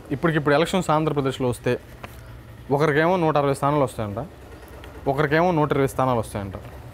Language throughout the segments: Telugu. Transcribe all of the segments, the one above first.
ఇప్పటికిప్పుడు ఎలక్షన్స్ ఆంధ్రప్రదేశ్లో వస్తే ఒకరికేమో నూట అరవై స్థానాలు వస్తాయంట ఒకరికేమో నూట ఇరవై స్థానాలు వస్తాయంట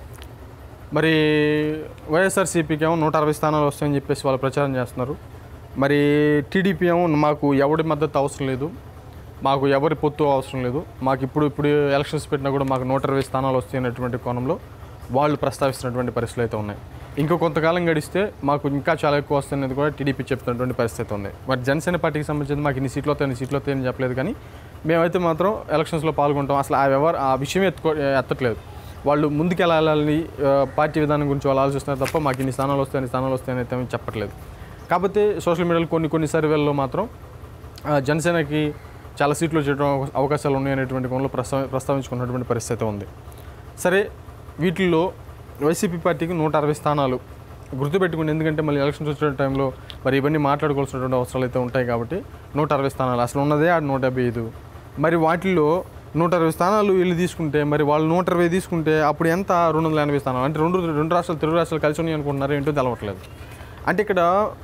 మరి వైఎస్ఆర్సీపీకి ఏమో నూట అరవై స్థానాలు వస్తాయని చెప్పేసి వాళ్ళు ప్రచారం చేస్తున్నారు మరి టీడీపీ ఏమో మాకు ఎవరి మద్దతు అవసరం లేదు మాకు ఎవరి పొత్తు అవసరం లేదు మాకు ఇప్పుడు ఇప్పుడు ఎలక్షన్స్ పెట్టినా కూడా మాకు నూట ఇరవై స్థానాలు వస్తాయి అనేటువంటి కోణంలో వాళ్ళు ప్రస్తావిస్తున్నటువంటి పరిస్థితులు అయితే ఉన్నాయి ఇంకో కొంతకాలం గడిస్తే మాకు ఇంకా చాలా ఎక్కువ వస్తున్నది కూడా టీడీపీ చెప్తున్నటువంటి పరిస్థితి ఉంది మరి జనసేన పార్టీకి సంబంధించి మాకు ఇన్ని సీట్లు వస్తాయి ఇన్ని సీట్లు వస్తాయని చెప్పలేదు కానీ మేమైతే మాత్రం ఎలక్షన్స్లో పాల్గొంటాం అసలు ఆ వ్యవహార ఆ విషయం ఎత్తుకో ఎత్తట్లేదు వాళ్ళు ముందుకు వెళ్ళాలని ఆ, పార్టీ విధానం గురించి వాళ్ళు ఆలోచిస్తున్నారు తప్ప మాకు ఇన్ని స్థానాలు వస్తాయి ఇన్ని స్థానాలు వస్తాయని అయితే ఏమీ చెప్పట్లేదు కాకపోతే సోషల్ మీడియాలో కొన్ని కొన్ని సర్వేల్లో మాత్రం ఆ, జనసేనకి చాలా సీట్లు వచ్చేయడం అవకాశాలు ఉన్నాయనేటువంటి కోణంలో ప్రస్తావ ప్రస్తావించుకున్నటువంటి పరిస్థితి ఉంది సరే వీటిల్లో వైసీపీ పార్టీకి నూట అరవై స్థానాలు గుర్తుపెట్టుకుని ఎందుకంటే మళ్ళీ ఎలక్షన్స్ వచ్చే టైంలో మరి ఇవన్నీ మాట్లాడుకోవాల్సినటువంటి అవసరాలు అయితే ఉంటాయి కాబట్టి నూట అరవై స్థానాలు అసలు ఉన్నదే ఆ నూట డెబ్బై ఐదు మరి వాటిల్లో నూట అరవై స్థానాలు వీళ్ళు తీసుకుంటే మరి వాళ్ళు నూట ఇరవై తీసుకుంటే అప్పుడు ఎంత రెండు వందల ఎనభై స్థానాలు అంటే రెండు రెండు రాష్ట్రాలు తెలుగు రాష్ట్రాలు కలిసి ఉన్నాయి అనుకుంటున్నారు ఏంటో తెలవట్లేదు అంటే ఇక్కడ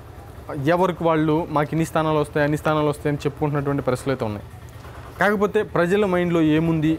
ఎవరికి వాళ్ళు మాకు ఇన్ని స్థానాలు వస్తాయి అన్ని స్థానాలు వస్తాయి అని చెప్పుకుంటున్నటువంటి పరిస్థితులు అయితే ఉన్నాయి కాకపోతే ప్రజల మైండ్లో ఏముంది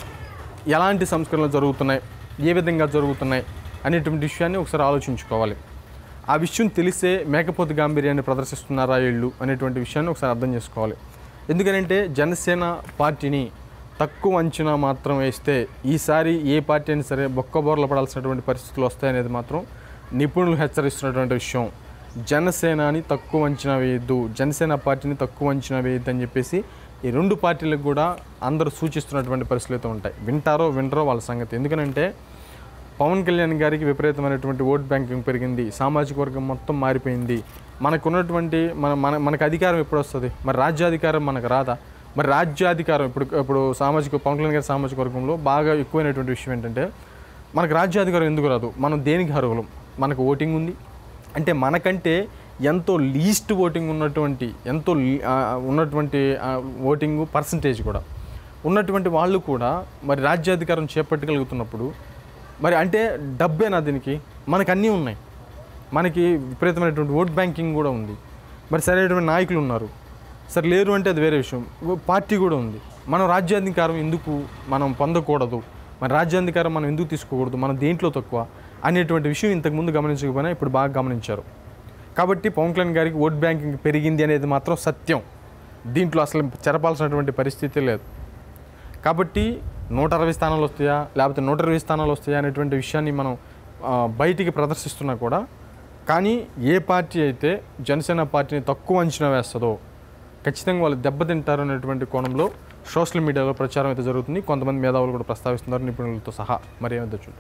ఎలాంటి సంస్కరణలు జరుగుతున్నాయి ఏ విధంగా జరుగుతున్నాయి అనేటువంటి విషయాన్ని ఒకసారి ఆలోచించుకోవాలి ఆ విషయం తెలిసే మేకపోతు గాంభీర్యాన్ని ప్రదర్శిస్తున్నారా వీళ్ళు అనేటువంటి విషయాన్ని ఒకసారి అర్థం చేసుకోవాలి ఎందుకంటే జనసేన పార్టీని తక్కువ అంచనా మాత్రం వేస్తే ఈసారి ఏ పార్టీ అయినా సరే బొక్కబోర్ల పడాల్సినటువంటి పరిస్థితులు వస్తాయనేది మాత్రం నిపుణులు హెచ్చరిస్తున్నటువంటి విషయం జనసేనని తక్కువ అంచనా వేయద్దు జనసేన పార్టీని తక్కువ అంచనా వేయద్దు అని చెప్పేసి ఈ రెండు పార్టీలకు కూడా అందరూ సూచిస్తున్నటువంటి పరిస్థితులు అయితే ఉంటాయి వింటారో వింటారో వాళ్ళ సంగతి ఎందుకనంటే పవన్ కళ్యాణ్ గారికి విపరీతమైనటువంటి ఓట్ బ్యాంకింగ్ పెరిగింది సామాజిక వర్గం మొత్తం మారిపోయింది మనకున్నటువంటి మన మన మనకు అధికారం ఎప్పుడు వస్తుంది మరి రాజ్యాధికారం మనకు రాదా మరి రాజ్యాధికారం ఇప్పుడు ఇప్పుడు సామాజిక పవన్ కళ్యాణ్ గారి సామాజిక వర్గంలో బాగా ఎక్కువైనటువంటి విషయం ఏంటంటే మనకు రాజ్యాధికారం ఎందుకు రాదు మనం దేనికి అర్హులం మనకు ఓటింగ్ ఉంది అంటే మనకంటే ఎంతో లీస్ట్ ఓటింగ్ ఉన్నటువంటి ఎంతో లీ- ఆ, ఉన్నటువంటి ఓటింగ్ పర్సంటేజ్ కూడా ఉన్నటువంటి వాళ్ళు కూడా మరి రాజ్యాధికారం చేపట్టగలుగుతున్నప్పుడు మరి అంటే డబ్బేనా దీనికి మనకు అన్నీ ఉన్నాయి మనకి విపరీతమైనటువంటి ఓట్ బ్యాంకింగ్ కూడా ఉంది మరి సరైనటువంటి నాయకులు ఉన్నారు సరే లేరు అంటే అది వేరే విషయం ఓ పార్టీ కూడా ఉంది మనం రాజ్యాధికారం ఎందుకు మనం పొందకూడదు మన రాజ్యాధికారం మనం ఎందుకు తీసుకోకూడదు మనం దేంట్లో తక్కువ అనేటువంటి విషయం ఇంతకుముందు గమనించకపోయినా ఇప్పుడు బాగా గమనించారు కాబట్టి పవన్ కళ్యాణ్ గారికి ఓట్ బ్యాంకింగ్ పెరిగింది అనేది మాత్రం సత్యం దీంట్లో అసలు చెరపాల్సినటువంటి పరిస్థితి లేదు కాబట్టి నూట అరవై స్థానాలు వస్తాయా లేకపోతే నూట ఇరవై స్థానాలు వస్తాయా అనేటువంటి విషయాన్ని మనం ఆ, బయటికి ప్రదర్శిస్తున్నా కూడా కానీ ఏ పార్టీ అయితే జనసేన పార్టీని తక్కువ అంచనా వేస్తుందో ఖచ్చితంగా వాళ్ళు దెబ్బతింటారు అనేటువంటి కోణంలో సోషల్ మీడియాలో ప్రచారం అయితే జరుగుతుంది కొంతమంది మేధావులు కూడా ప్రస్తావిస్తున్నారు నిపుణులతో సహా మరి ఏమైతే చూద్దాం